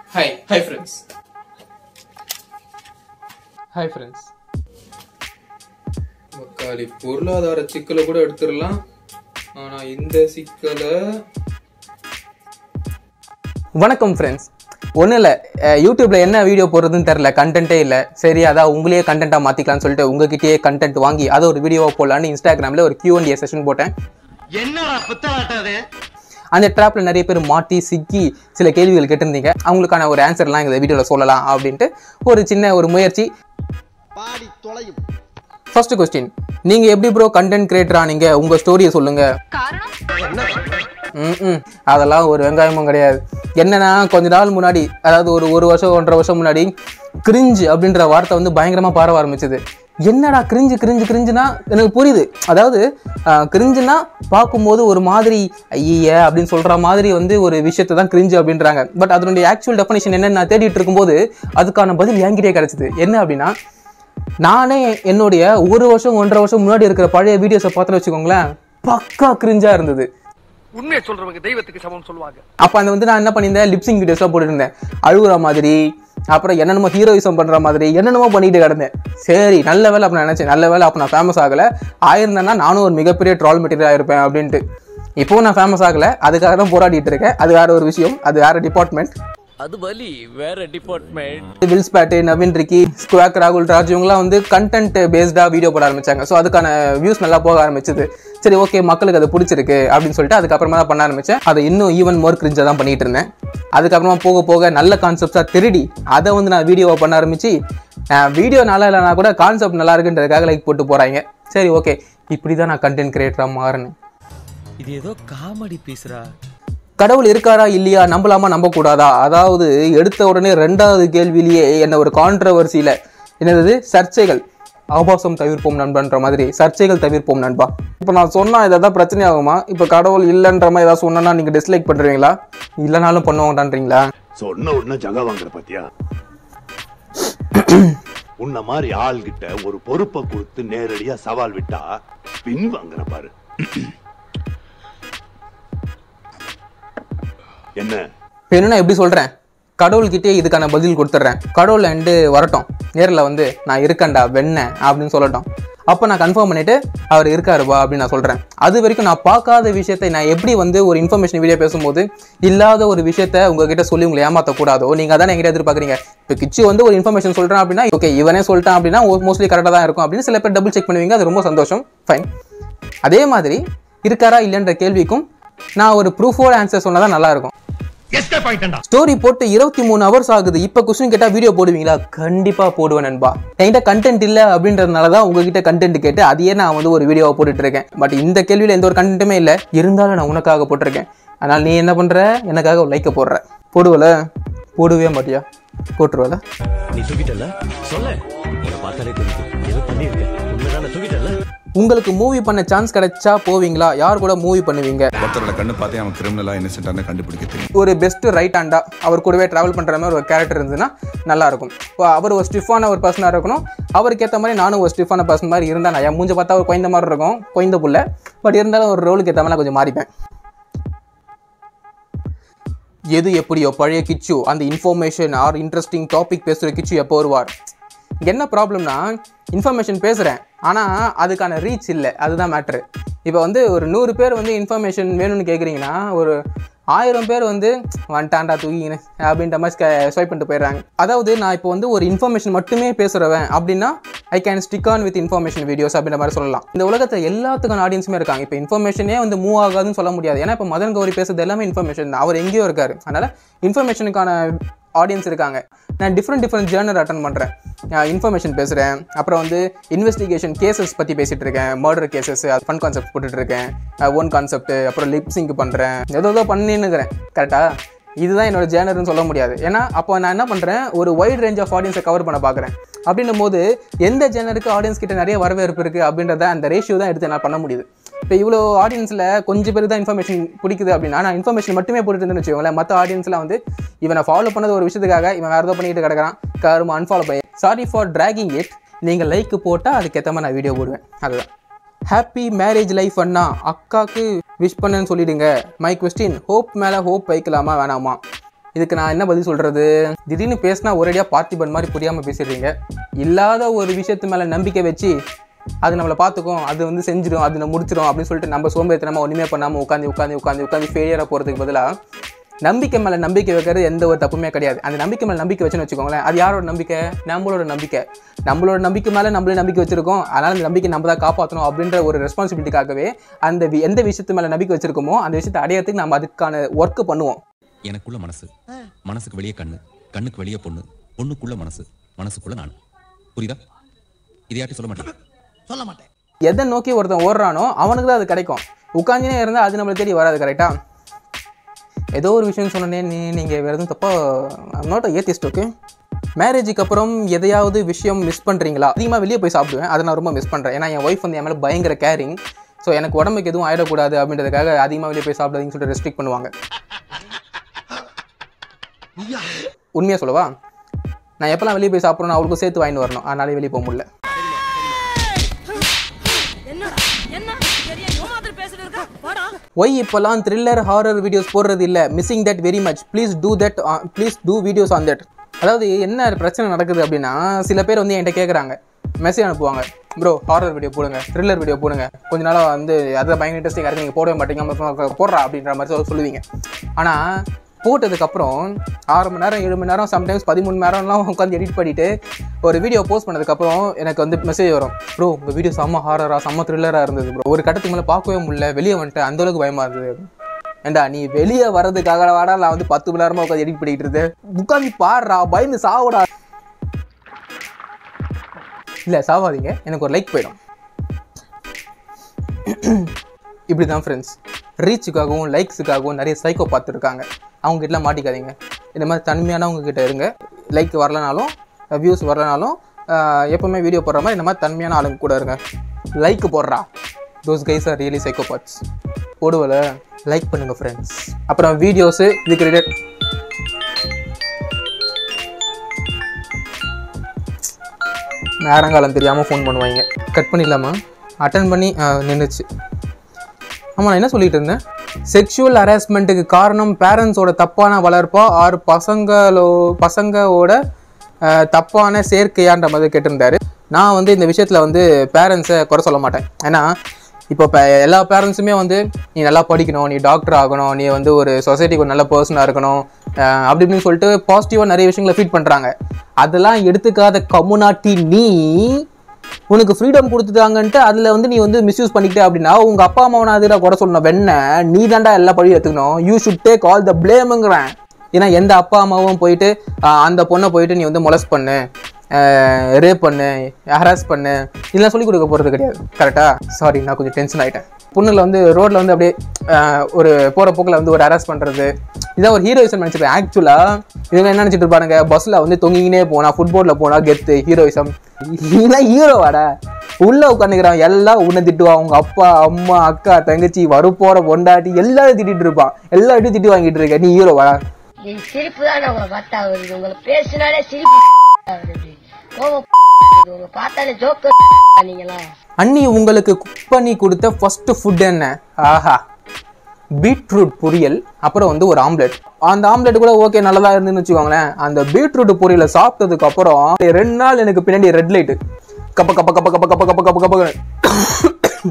Hi hi friends hi friends மக்காளி பொருளாதார சிக்கலை கூட எடுத்துடலாம் ஆனா இந்த சிக்கலை வணக்கம் ஃப்ரெண்ட்ஸ் ஒன்றும் இல்லை யூடியூப்ல என்ன வீடியோ போடுறதுன்னு தெரில கண்டென்ட்டே இல்லை சரி அதான் உங்களையே கண்டென்ட்டாக மாற்றிக்கலாம்னு சொல்லிட்டு உங்ககிட்டயே கண்டென்ட் வாங்கி அதை ஒரு வீடியோவாக போடலான்னு இன்ஸ்டாகிராமில் ஒரு Q&A செஷன் போட்டேன் என்னடா புத்தாட்டது அந்த ட்ராப்ல நிறைய பேர் மாட்டி சிக்கி சில கேள்விகள் கேட்டிருந்தீங்க அவங்களுக்கான ஒரு ஆன்சர்லாம் இந்த வீடியோவில் சொல்லலாம் அப்படின்ட்டு ஒரு சின்ன ஒரு முயற்சி பாடி தொலையும் ஃபர்ஸ்ட் கொஸ்டின் நீங்கள் எப்படி ப்ரோ கண்டென்ட் கிரியேட்டர் ஆனீங்க உங்கள் ஸ்டோரியை சொல்லுங்கள் ம் அதெல்லாம் ஒரு வெங்காயமும் கிடையாது என்னன்னா கொஞ்ச நாள் முன்னாடி அதாவது ஒரு ஒரு வருஷம் ஒன்றரை வருஷம் முன்னாடி கிரிஞ்சு அப்படின்ற வார்த்தை வந்து பயங்கரமாக பரவ ஆரம்பிச்சது என்னடா கிரிஞ்சு கிரிஞ்சு கிரிஞ்சுனா எனக்கு புரியுது அதாவது கிரிஞ்சுனா பார்க்கும்போது ஒரு மாதிரி ஐய அப்படின்னு சொல்ற மாதிரி வந்து ஒரு விஷயத்தை தான் கிரிஞ்சு அப்படின்றாங்க பட் அதனுடைய ஆக்சுவல் டெஃபனேஷன் என்னன்னு நான் தேடிட்டு இருக்கும்போது அதுக்கான பதில் என்கிட்டே கிடைச்சது என்ன அப்படின்னா நானே என்னுடைய ஒரு வருஷம் ஒன்றரை வருஷம் முன்னாடி இருக்கிற பழைய வீடியோஸை பார்த்துட்டு வச்சுக்கோங்களேன் பக்கா கிரிஞ்சா இருந்தது உண்மையை சொல்றவங்க தெய்வத்துக்கு சமம் சொல்லுவாங்க அப்போ அந்த வந்து நான் என்ன பண்ணியிருந்தேன் லிப்சிங் வீடியோஸ்லாம் போட்டுருந்தேன் அழுகுற மாதிரி அப்புறம் என்னென்னமோ ஹீரோயிசம் பண்ணுற மாதிரி என்னென்னமோ பண்ணிட்டு கிடந்தேன் சரி நல்ல வேலை அப்போ நான் நினச்சேன் நல்ல வேலை அப்போ நான் ஃபேமஸ் ஆகலை ஆயிருந்தேன்னா நானும் ஒரு மிகப்பெரிய ட்ரால் மெட்டீரியல் ஆயிருப்பேன் அப்படின்ட்டு இப்போவும் நான் ஃபேமஸ் ஆகலை அதுக்காக தான் போராடிட்டு இருக்கேன் அது வேற ஒரு விஷயம் அது வேற டிபார்ட்மெண்ட் அது வலி வேற டிபார்ட்மெண்ட் வில்ஸ் பேட்டு நவீன் ரிக்கி ஸ்குவாக் ராகுல் ராஜ் இவங்கலாம் வந்து கண்டென்ட் பேஸ்டாக வீடியோ போட ஆரம்பிச்சாங்க ஸோ அதுக்கான வியூஸ் நல்லா போக ஆரம்பிச்சது சரி ஓகே மக்களுக்கு அது பிடிச்சிருக்கு அப்படின்னு சொல்லிட்டு அதுக்கப்புறமா தான் பண்ண ஆரம்பிச்சேன் அதை இன்னும் ஈவன் மோர் கிரிஞ்சாக தான் பண்ணிட்டு இருந்தேன் அதுக்கப்புறமா போக போக நல்ல கான்செப்டாக திருடி அதை வந்து நான் வீடியோவை பண்ண ஆரம்பிச்சு வீடியோ நல்லா இல்லைனா கூட கான்செப்ட் நல்லா இருக்குன்றதுக்காக லைக் போட்டு போகிறாங்க சரி ஓகே இப்படி தான் நான் கண்டென்ட் கிரியேட்டராக மாறினேன் இது ஏதோ காமெடி பீஸ்ரா கடவுள் இருக்காரா இல்லையா நம்பலாமா நம்பக்கூடாதா அதாவது எடுத்த உடனே ரெண்டாவது கேள்வியிலேயே என்ன ஒரு கான்ட்ரவர்சியில் என்னது சர்ச்சைகள் ஆபாசம் தவிர்ப்போம் நண்பன்ற மாதிரி சர்ச்சைகள் தவிர்ப்போம் நண்பா இப்போ நான் சொன்னா இதான் பிரச்சனை ஆகுமா இப்போ கடவுள் இல்லைன்ற மாதிரி ஏதாவது சொன்னா நீங்க டிஸ்லைக் பண்றீங்களா இல்லைனாலும் பண்ணுவாங்கடான்றீங்களா சொன்ன உடனே ஜகா வாங்குற பாத்தியா உன்ன மாதிரி ஆள்கிட்ட ஒரு பொறுப்பை கொடுத்து நேரடியா சவால் விட்டா பின் வாங்குற பாரு என்ன இப்போ நான் எப்படி சொல்கிறேன் கடவுள்கிட்டே இதுக்கான பதில் கொடுத்துட்றேன் கடவுள் அண்டு வரட்டும் நேரில் வந்து நான் இருக்கேன்டா வெண்ணெய் அப்படின்னு சொல்லட்டும் அப்போ நான் கன்ஃபார்ம் பண்ணிட்டு அவர் இருக்காருப்பா அப்படின்னு நான் சொல்கிறேன் அது வரைக்கும் நான் பார்க்காத விஷயத்தை நான் எப்படி வந்து ஒரு இன்ஃபர்மேஷன் வீடியோ பேசும்போது இல்லாத ஒரு விஷயத்த உங்ககிட்ட சொல்லி உங்களை ஏமாற்றக்கூடாதோ நீங்கள் அதான் எங்கிட்ட எதிர்பார்க்குறீங்க இப்போ கிச்சு வந்து ஒரு இன்ஃபர்மேஷன் சொல்கிறேன் அப்படின்னா ஓகே இவனே சொல்லிட்டான் அப்படின்னா மோஸ்ட்லி கரெக்டாக தான் இருக்கும் அப்படின்னு சில பேர் டபுள் செக் பண்ணுவீங்க அது ரொம்ப சந்தோஷம் ஃபைன் அதே மாதிரி இருக்காரா இல்லைன்ற கேள்விக்கும் நான் ஒரு ப்ரூஃபோட ஆன்சர் சொன்னால் தான் நல்லா இருக்கும் எஸ்கேப் ஆயிட்டா ஸ்டோரி போட்டு இருபத்தி மூணு ஹவர்ஸ் ஆகுது இப்போ கொஸ்டின் கேட்டால் வீடியோ போடுவீங்களா கண்டிப்பாக போடுவேன் நண்பா என்கிட்ட கண்டென்ட் இல்லை அப்படின்றதுனால தான் உங்ககிட்ட கண்டென்ட் கேட்டு அதையே நான் வந்து ஒரு வீடியோவை போட்டுட்டு இருக்கேன் பட் இந்த கேள்வியில் எந்த ஒரு கண்டென்ட்டுமே இல்லை இருந்தாலும் நான் உனக்காக போட்டிருக்கேன் அதனால் நீ என்ன பண்ணுற எனக்காக ஒரு லைக்கை போடுற போடுவல போடுவே மாட்டியா போட்டுருவல நீ தூக்கிட்டல சொல்ல உன்னை பார்த்தாலே தெரியுது ஏதோ பண்ணிருக்க உண்மைதானே தூக்கிட்டல உங்களுக்கு மூவி பண்ண சான்ஸ் கிடைச்சா போவீங்களா யார் கூட மூவி பண்ணுவீங்க ஒருத்தரோட கண்ணு பார்த்தே அவன் கிரிமினலா இன்னசென்ட்டான கண்டுபிடிக்க தெரியும் ஒரு பெஸ்ட் ரைட் ஹேண்டா அவர் கூடவே ட்ராவல் பண்ணுற மாதிரி ஒரு கேரக்டர் இருந்ததுன்னா நல்லா இருக்கும் இப்போ அவர் ஒரு ஸ்டிஃபான ஒரு பர்சனாக இருக்கணும் அவருக்கு ஏற்ற மாதிரி நானும் ஒரு ஸ்டிஃபான பர்சன் மாதிரி இருந்தா நான் என் மூஞ்ச பார்த்தா ஒரு குழந்த மாதிரி இருக்கும் குழந்த புள்ள பட் இருந்தாலும் ஒரு ரோலுக்கு ஏற்ற மாதிரி நான் கொஞ்சம் மாறிப்பேன் எது எப்படியோ பழைய கிச்சு அந்த இன்ஃபர்மேஷன் ஆர் இன்ட்ரெஸ்டிங் டாபிக் பேசுகிற கிச்சு எப்போ வருவார் என்ன ப்ராப்ளம்னா இன்ஃபர்மேஷன் பேசுகிறேன் ஆனால் அதுக்கான ரீச் இல்லை அதுதான் மேட்ரு இப்போ வந்து ஒரு நூறு பேர் வந்து இன்ஃபர்மேஷன் வேணும்னு கேட்குறீங்கன்னா ஒரு ஆயிரம் பேர் வந்து வந்துட்டாண்டா தூக்கிங்கன்னு அப்படின்ற மாதிரி ஸ்வைப் பண்ணிட்டு போயிடுறாங்க அதாவது நான் இப்போ வந்து ஒரு இன்ஃபர்மேஷன் மட்டுமே பேசுகிறவன் அப்படின்னா I can stick on with information videos அப்படின்ற மாதிரி சொல்லலாம் இந்த உலகத்தில் எல்லாத்துக்கான ஆடியன்ஸுமே இருக்காங்க இப்போ இன்ஃபர்மேஷனே வந்து மூவ் ஆகாதுன்னு சொல்ல முடியாது ஏன்னா இப்போ மதன் கௌரி பேசுறது எல்லாமே இன்ஃபர்மேஷன் தான் அவர் எங்கேயோ இருக்காரு அதனால் இன்ஃபர்மேஷனுக்கான ஆடியன்ஸ் இருக்காங்க நான் டிஃப்ரெண்ட் டிஃப்ரெண்ட் ஜேர்னர் அட்டன் பண்ணுறேன் இன்ஃபர்மேஷன் பேசுகிறேன் அப்புறம் வந்து இன்வெஸ்டிகேஷன் கேசஸ் பற்றி பேசிகிட்டு இருக்கேன் மர்டர் கேசஸ் ஃபன் கான்செப்ட் போட்டுட்டு இருக்கேன் ஓன் கான்செப்ட் அப்புறம் லிப்ஸிங் பண்ணுறேன் ஏதோ ஏதோ பண்ணின்னுக்கிறேன் கரெக்டாக இதுதான் என்னோட ஜேனர்னு சொல்ல முடியாது ஏன்னா அப்போ நான் என்ன பண்ணுறேன் ஒரு வைட் ரேஞ்ச் ஆஃப் ஆடியன்ஸை கவர் பண்ண பார்க்குறேன் அப்படின்னும் போது எந்த ஜேனருக்கு ஆடியன்ஸ் கிட்ட நிறைய வரவேற்பு இருக்குது அப்படின்றத அந்த ரேஷியோ தான் எடுத்து என்னால் பண்ண முடியுது இப்போ இவ்வளோ ஆடியன்ஸில் கொஞ்சம் பேர் தான் இன்ஃபர்மேஷன் பிடிக்குது அப்படின்னா நான் இன்ஃபர்மேஷன் மட்டுமே போட்டுட்டு இருந்தேன்னு வச்சுக்கோங்களேன் மற்ற ஆடியன்ஸ்லாம் வந்து இவனை ஃபாலோ பண்ணது ஒரு விஷயத்துக்காக இவன் வேறு ஏதோ பண்ணிட்டு கிடக்கிறான் கரும அன்ஃபாலோ பண்ணி சாரி ஃபார் டிராகிங் இட் நீங்கள் லைக் போட்டால் அதுக்கேற்ற மாதிரி நான் வீடியோ போடுவேன் அதுதான் ஹாப்பி மேரேஜ் லைஃப் அண்ணா அக்காக்கு விஷ் பண்ணுன்னு சொல்லிடுங்க மை கொஸ்டின் ஹோப் மேலே ஹோப் வைக்கலாமா வேணாமா இதுக்கு நான் என்ன பதில் சொல்கிறது திடீர்னு பேசினா ஒரேடியாக பார்த்திபன் மாதிரி புரியாமல் பேசிடுறீங்க இல்லாத ஒரு விஷயத்து மேலே நம்பிக்கை வச்சு அது நம்மளை பார்த்துக்கும் அது வந்து செஞ்சிடும் அது நம்ம முடிச்சிடும் அப்படின்னு சொல்லிட்டு நம்ம சோம்பேறித்தனமா ஒன்றுமே பண்ணாமல் உட்காந்து உட்காந்து உட்காந்து உட்காந்து ஃபெயிலியராக போகிறதுக்கு பதிலாக நம்பிக்கை மேலே நம்பிக்கை வைக்கிறது எந்த ஒரு தப்புமே கிடையாது அந்த நம்பிக்கை மேலே நம்பிக்கை வச்சுன்னு வச்சுக்கோங்களேன் அது யாரோட நம்பிக்கை நம்மளோட நம்பிக்கை நம்மளோட நம்பிக்கை மேலே நம்மளே நம்பிக்கை வச்சிருக்கோம் அதனால் அந்த நம்பிக்கை நம்ம தான் காப்பாற்றணும் அப்படின்ற ஒரு ரெஸ்பான்சிபிலிட்டிக்காகவே அந்த வி- எந்த விஷயத்து மேலே நம்பிக்கை வச்சிருக்கோமோ அந்த விஷயத்தை அடையறதுக்கு நம்ம அதுக்கான ஒர்க்கு பண்ணுவோம் எனக்குள்ள மனசு மனசுக்கு வெளியே கண்ணு கண்ணுக்கு வெளியே பொண்ணு பொண்ணுக்குள்ள மனசு மனசுக்குள்ள நான் புரியுதா இது யார்ட்டும் சொல்ல மாட்டேன் சொல்ல மாட்டேன் எதை நோக்கி ஒருத்தன் ஓடுறானோ அவனுக்கு தான் அது கிடைக்கும் உட்காந்துனே இருந்தால் அது நம்மளை தேடி வராது கரெக்டா ஏதோ ஒரு விஷயம் சொன்னனே நீ நீங்கள் வேறு எதுவும் தப்பா நாட் ஏத்திஸ்ட் ஓகே மேரேஜுக்கு அப்புறம் எதையாவது விஷயம் மிஸ் பண்ணுறீங்களா அதிகமாக வெளியே போய் சாப்பிடுவேன் அதை நான் ரொம்ப மிஸ் பண்ணுறேன் ஏன்னா என் ஒய்ஃப் வந்து என் மேலே பயங்கர கேரிங் ஸோ எனக்கு உடம்புக்கு எதுவும் ஆயிடக்கூடாது அப்படின்றதுக்காக அதிகமாக வெளியே போய் சாப்பிடாதீங்கன்னு சொல்லிட்டு ரெஸ்ட்ரிக்ட் பண்ணுவாங்க உண்மையாக சொல்லவா நான் எப்போல்லாம் வெளியே போய் சாப்பிட்றேன் அவளுக்கும் சேர்த்து வாங்கிட்டு வரணும் அதனாலே வெளியே போக முடியல என்னடா என்ன பெரிய ஏமாத்திர பேசிட்டு இருக்க வாடா ஒய் இப்போல்லாம் த்ரில்லர் ஹாரர் வீடியோஸ் போடுறது இல்லை missing that very much please do that please do videos on that அதாவது என்ன பிரச்சனை நடக்குது அப்படின்னா சில பேர் வந்து என்கிட்ட கேட்குறாங்க மெசேஜ் அனுப்புவாங்க ப்ரோ ஹாரர் வீடியோ போடுங்க த்ரில்லர் வீடியோ போடுங்க கொஞ்ச நாளாக வந்து அது பயங்கர இன்ட்ரெஸ்டிங்காக இருக்குது நீங்கள் போடவே மாட்டீங்க அப்புறம் போடுறா அப்படின்ற மாதிரி சொல்ல சொல்லுவீங்க ஆனால் போட்டதுக்கப்புறம் ஆறு மணி நேரம் ஏழு மணி நேரம் சம்டைம்ஸ் பதிமூணு மணி நேரம்லாம் உட்காந்து எடிட் பண்ணிவிட்டு ஒரு வீடியோ போஸ்ட் பண்ணதுக்கப்புறம் எனக்கு வந்து மெசேஜ் வரும் ப்ரோ உங்கள் வீடியோ செம்ம ஹாரராக செம்ம த்ரில்லராக இருந்தது ப்ரோ ஒரு கட்டத்துக்கு மேலே பார்க்கவே முடியல வெளியே வந்துட்டேன் அந்த அளவுக்கு பயமாக இருந்தது ஏண்டா நீ வெளியே வர்றதுக்காக வாடா நான் வந்து பத்து மணி நேரமா உட்காந்து எடிட் பண்ணிட்டு இருந்தேன் உட்காந்து பாடுறா பயந்து சாவுடா இல்லை சாவாதீங்க எனக்கு ஒரு லைக் போயிடும் இப்படி தான் ஃப்ரெண்ட்ஸ் ரீச்சுக்காகவும் லைக்ஸுக்காகவும் நிறைய சைக்கோ பார்த்துருக்காங்க அவங்க கிட்டலாம் மாட்டிக்காதீங்க இந்த மாதிரி தன்மையானவங்க கிட்ட இருங்க லைக் வரலனாலும் வியூஸ் வரலனாலும் ஆஹ், எப்பவுமே வீடியோ போடுற மாதிரி இந்த மாதிரி தன்மையான ஆளுங்க கூட இருங்க லைக் போடுறா those guys are really psycho parts போடுவல லைக் பண்ணுங்க ஃப்ரெண்ட்ஸ் அப்புறம் வீடியோஸு இதுக்கு ரிலேட் நேரங்காலம் தெரியாமல் ஃபோன் பண்ணுவாங்க கட் பண்ணிடலாமா அட்டன் பண்ணி நின்றுச்சு ஆமாம் நான் என்ன சொல்லிட்டு இருந்தேன் செக்ஷுவல் ஹராஸ்மெண்ட்டுக்கு காரணம் பேரண்ட்ஸோட தப்பான வளர்ப்பா ஆறு பசங்களோ பசங்களோட அஹ், தப்பான சேர்க்கையான்ற மாதிரி கேட்டிருந்தாரு நான் வந்து இந்த விஷயத்தில் வந்து பேரண்ட்ஸை குறை சொல்ல மாட்டேன் ஏன்னா இப்போ இப்போ எல்லா பேரண்ட்ஸுமே வந்து நீ நல்லா படிக்கணும் நீ டாக்டர் ஆகணும் நீ வந்து ஒரு சொசைட்டிக்கு ஒரு நல்ல பர்சனாக இருக்கணும் அஹ், அப்படி இப்படின்னு சொல்லிட்டு பாசிட்டிவாக நிறைய விஷயங்களை ஃபீட் பண்ணுறாங்க அதெல்லாம் எடுத்துக்காத கம்யூனாட்டி நீ உனக்கு ஃப்ரீடம் கொடுத்துட்டாங்கன்ட்டு அதில் வந்து நீ வந்து மிஸ்யூஸ் பண்ணிக்கிட்ட அப்படின்னா உங்கள் அப்பா அம்மாவை நான் அதில் குறை சொல்லணும் வெண்ண நீ தாண்டா எல்லா பழி எடுத்துக்கணும் you should take all the பிளேமுங்கிறேன் ஏன்னா எந்த அப்பா அம்மாவும் போயிட்டு ஆஹ், அந்த பொண்ணை போயிட்டு நீ வந்து மொலஸ் பண்ணு ரேப் பண்ணு ஹராஸ் பண்ணு இதெல்லாம் சொல்லி கொடுக்க போகிறது கிடையாது கரெக்டா சாரி நான் கொஞ்சம் டென்ஷன் ஆகிட்டேன் பொண்ணுங்களை வந்து ரோட்டில் வந்து அப்படியே ஆஹ், ஒரு போகிற போக்கில் வந்து ஒரு ஹராஸ் பண்ணுறது இதான் ஒரு ஹீரோயிசம் நினச்சிருப்பேன் ஆக்சுவலாக இவங்க என்ன நினச்சிட்டு இருப்பாருங்க பஸ்ஸில் வந்து தொங்கிக்கினே போனா ஃபுட்போலில் போனா கெத்து ஹீரோயிசம் நீலாம் ஹீரோவாடா உள்ள உட்காந்துக்கிறான் எல்லாம் உன்னை திட்டுவான் உங்க அப்பா அம்மா அக்கா தங்கச்சி வரப்போற பொண்டாட்டி எல்லாரும் திட்டிட்டு இருப்பான் எல்லார்ட்டையும் திட்டு வாங்கிட்டு இருக்க நீ ஹீரோவா என் சிரிப்பு தான் உங்களை பார்த்தா வருது உங்களை பேசினாலே சிரிப்பு வருது கோபம் வருது. உங்களை பார்த்தாலே ஜோக்க நீங்களா அண்ணி உங்களுக்கு குக் பண்ணி கொடுத்த ஃபர்ஸ்ட் ஃபுட் என்ன ஆஹா பீட்ரூட் பொரியல் அப்புறம் வந்து ஒரு ஆம்லெட் அந்த ஆம்லெட் கூட ஓகே நல்லதா இருந்துன்னு வச்சுக்கோங்களேன் அந்த பீட்ரூட் பொரியலை சாப்பிட்டதுக்கு அப்புறம் ரெண்டு நாள் எனக்கு பின்னாடி ரெட் லைட் கப்ப கப்ப கப்ப கப்ப கப்ப கப்ப கப்ப கப்ப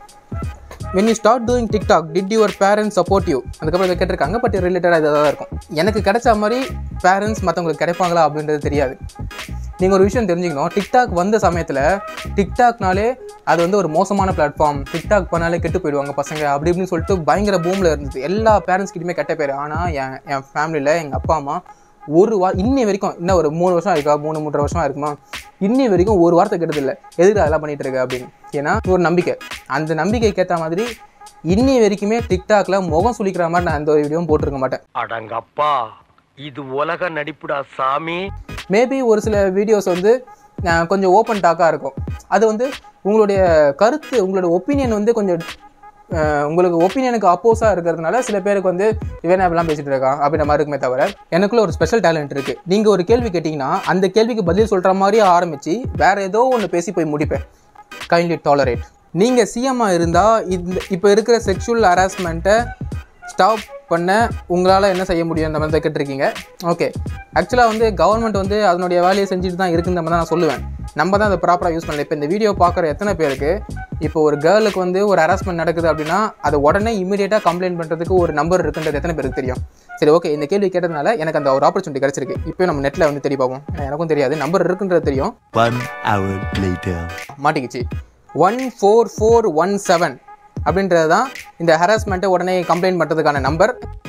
when you start doing TikTok did your parents support you அதுக்கப்புறம் இதை கேட்டிருக்காங்க பட் ரிலேட்டடாக இதாக தான் இருக்கும் எனக்கு கிடைச்ச மாதிரி பேரண்ட்ஸ் மற்றவங்களுக்கு கிடைப்பாங்களா அப்படின்றது தெரியாது நீங்கள் ஒரு விஷயம் தெரிஞ்சுக்கணும் டிக்டாக் வந்த சமயத்தில் டிக்டாக்னாலே அது வந்து ஒரு மோசமான பிளாட்ஃபார்ம் டிக்டாக் பண்ணாலே கெட்டு போயிடுவாங்க பசங்க அப்படி இப்படின்னு சொல்லிட்டு பயங்கர பூமில் இருந்தது எல்லா பேரண்ட்ஸ் கிட்டயுமே கெட்ட பேர் ஆனால் என் என் ஃபேமிலியில் எங்கள் அப்பா அம்மா ஒரு வா இன்னி வரைக்கும் இன்னும் ஒரு மூணு வருஷம் இருக்கா மூணு மூன்றரை வருஷமா இருக்குமா இன்னி வரைக்கும் ஒரு வார்த்தை கெட்டதில்லை எதுக்கு அதெல்லாம் பண்ணிட்டு இருக்க அப்படின்னு ஏன்னா ஒரு நம்பிக்கை அந்த நம்பிக்கைக்கு ஏற்ற மாதிரி இன்னி வரைக்குமே டிக்டாக்ல முகம் சுளிக்கிற மாதிரி நான் எந்த ஒரு வீடியோவும் போட்டிருக்க மாட்டேன் அடங்கப்பா இது உலக நடிப்புடா சாமி மேபி ஒரு சில வீடியோஸ் வந்து அஹ், கொஞ்சம் ஓப்பன் டாக்காக இருக்கும் அது வந்து உங்களுடைய கருத்து உங்களோட ஒப்பீனியன் வந்து கொஞ்சம் அஹ், உங்களுக்கு ஒப்பீனியனுக்கு அப்போஸாக இருக்கிறதுனால சில பேருக்கு வந்து இவன் இப்படிலாம் பேசிட்டு இருக்கான் அப்படின்ற மாதிரி இருக்குமே தவிர எனக்குள்ள ஒரு ஸ்பெஷல் டேலண்ட் இருக்கு நீங்க ஒரு கேள்வி கேட்டிங்கன்னா அந்த கேள்விக்கு பதில் சொல்ற மாதிரியே ஆரம்பிச்சு வேற ஏதோ ஒன்று பேசி போய் முடிப்பேன் கைண்ட்லி டாலரேட் நீங்கள் சிஎம்மாக இருந்தால் இந்த இப்போ இருக்கிற செக்ஷுவல் ஹராஸ்மெண்ட்டை ஸ்டாப் பண்ண உங்களால் என்ன செய்ய முடியும் அந்த மாதிரி தான் கேட்டிருக்கீங்க ஓகே ஆக்சுவலாக வந்து கவர்மெண்ட் வந்து அதனுடைய வேலையை செஞ்சுட்டு தான் இருக்குன்ற மாதிரி தான் நான் சொல்லுவேன் நம்ம தான் அதை ப்ராப்பராக யூஸ் பண்ணல இப்போ இந்த வீடியோ பார்க்குற எத்தனை பேருக்கு இப்போ ஒரு கேர்ளுக்கு வந்து ஒரு ஹராஸ்மெண்ட் நடக்குது அப்படின்னா அது உடனே இமீடியட்டாக கம்ப்ளைண்ட் பண்ணுறதுக்கு ஒரு நம்பர் இருக்குன்றது எத்தனை பேருக்கு தெரியும் சரி ஓகே இந்த கேள்வி கேட்டதுனால எனக்கு அந்த ஒரு ஆப்பர்ச்சுனிட்டி கிடச்சிருக்கு இப்போ நம்ம நெட்டில் வந்து தேடி பார்ப்போம் ஏன்னா எனக்கும் தெரியாது நம்பர் இருக்குன்றது தெரியும் One hour later. மாட்டிக்கிச்சு one four four one seven அப்படின்றது தான் இந்த ஹராஸ்மெண்ட்டை உடனே கம்ப்ளைண்ட் பண்ணுறதுக்கான நம்பர்